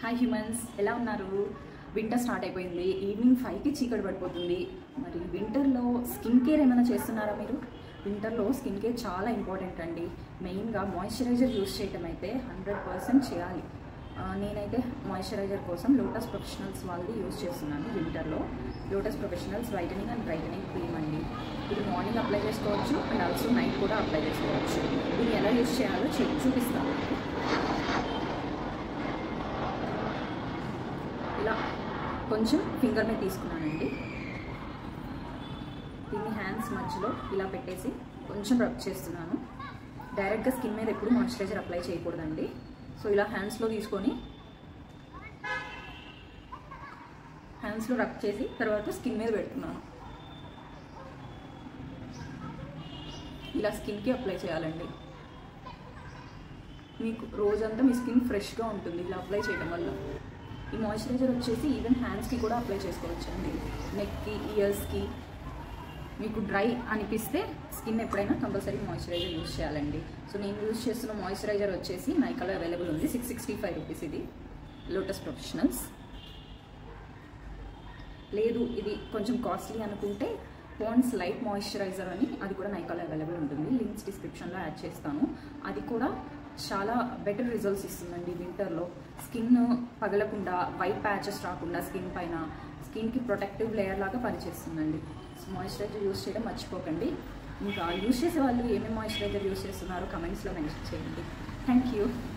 hi humans ఎలా ఉన్నారు winter start అయిపోయింది ఈవినింగ్ ఫైవ్కి చీకటి పడిపోతుంది మరి వింటర్లో స్కిన్ కేర్ ఏమైనా చేస్తున్నారా మీరు వింటర్లో స్కిన్ కేర్ చాలా ఇంపార్టెంట్ అండి మెయిన్గా మాయిశ్చరైజర్ యూస్ చేయటం అయితే హండ్రెడ్ పర్సెంట్ చేయాలి ఆ, నేనైతే మాయిశ్చరైజర్ కోసం లోటస్ ప్రొఫెషనల్స్ వాళ్ళది యూస్ చేస్తున్నాను వింటర్లో Lotus Professionals whitening and brightening cream అండి ఇది మార్నింగ్ అప్లై చేసుకోవచ్చు అండ్ ఆల్సో నైట్ కూడా అప్లై చేసుకోవచ్చు దీన్ని ఎలా యూస్ చేయాలో చూ- చూపిస్తాను ఇలా కొంచెం ఫింగర్ మీద తీసుకున్నానండి దీన్ని హ్యాండ్స్ మధ్యలో ఇలా పెట్టేసి కొంచెం రబ్ చేస్తున్నాను డైరెక్ట్గా స్కిన్ మీద ఎప్పుడు మాయిశ్చరైజర్ అప్లై చేయకూడదండి సో ఇలా హ్యాండ్స్లో తీసుకొని హ్యాండ్స్లో రబ్ చేసి తర్వాత స్కిన్ మీద పెడుతున్నాను ఇలా స్కిన్కి అప్లై చేయాలండి మీకు రోజంతా మీ స్కిన్ ఫ్రెష్గా ఉంటుంది ఇలా అప్లై చేయడం వల్ల ఈ మాయిశ్చరైజర్ వచ్చేసి ఈవెన్ హ్యాండ్స్కి కూడా అప్లై చేసుకోవచ్చు అండి నెక్కి ఇయర్స్కి మీకు డ్రై అనిపిస్తే స్కిన్ ఎప్పుడైనా కంపల్సరీ మాయిశ్చరైజర్ యూస్ చేయాలండి సో నేను యూస్ చేస్తున్న మాయిశ్చరైజర్ వచ్చేసి నైకాలో అవైలబుల్ ఉంది సిక్స్ సిక్స్టీ ఫైవ్ రూపీస్ ఇది లోటస్ ప్రొఫెషనల్స్ లేదు ఇది కొంచెం కాస్ట్లీ అనుకుంటే పాండ్స్ లైట్ మాయిశ్చరైజర్ అని అది కూడా నైకాలో అవైలబుల్ ఉంటుంది లింక్స్ డిస్క్రిప్షన్లో యాడ్ చేస్తాను అది కూడా చాలా బెటర్ రిజల్ట్స్ ఇస్తుందండి వింటర్లో స్కిన్ పగలకుండా వైట్ ప్యాచెస్ రాకుండా స్కిన్ పైన స్కిన్కి ప్రొటెక్టివ్ లేయర్ లాగా పనిచేస్తుందండి సో మాయిశ్చరైజర్ యూస్ చేయడం మర్చిపోకండి ఇంకా యూస్ చేసే వాళ్ళు ఏమేమి మాయిశ్చరైజర్ యూస్ చేస్తున్నారో కమెంట్స్లో మెన్షన్ చేయండి థ్యాంక్ యూ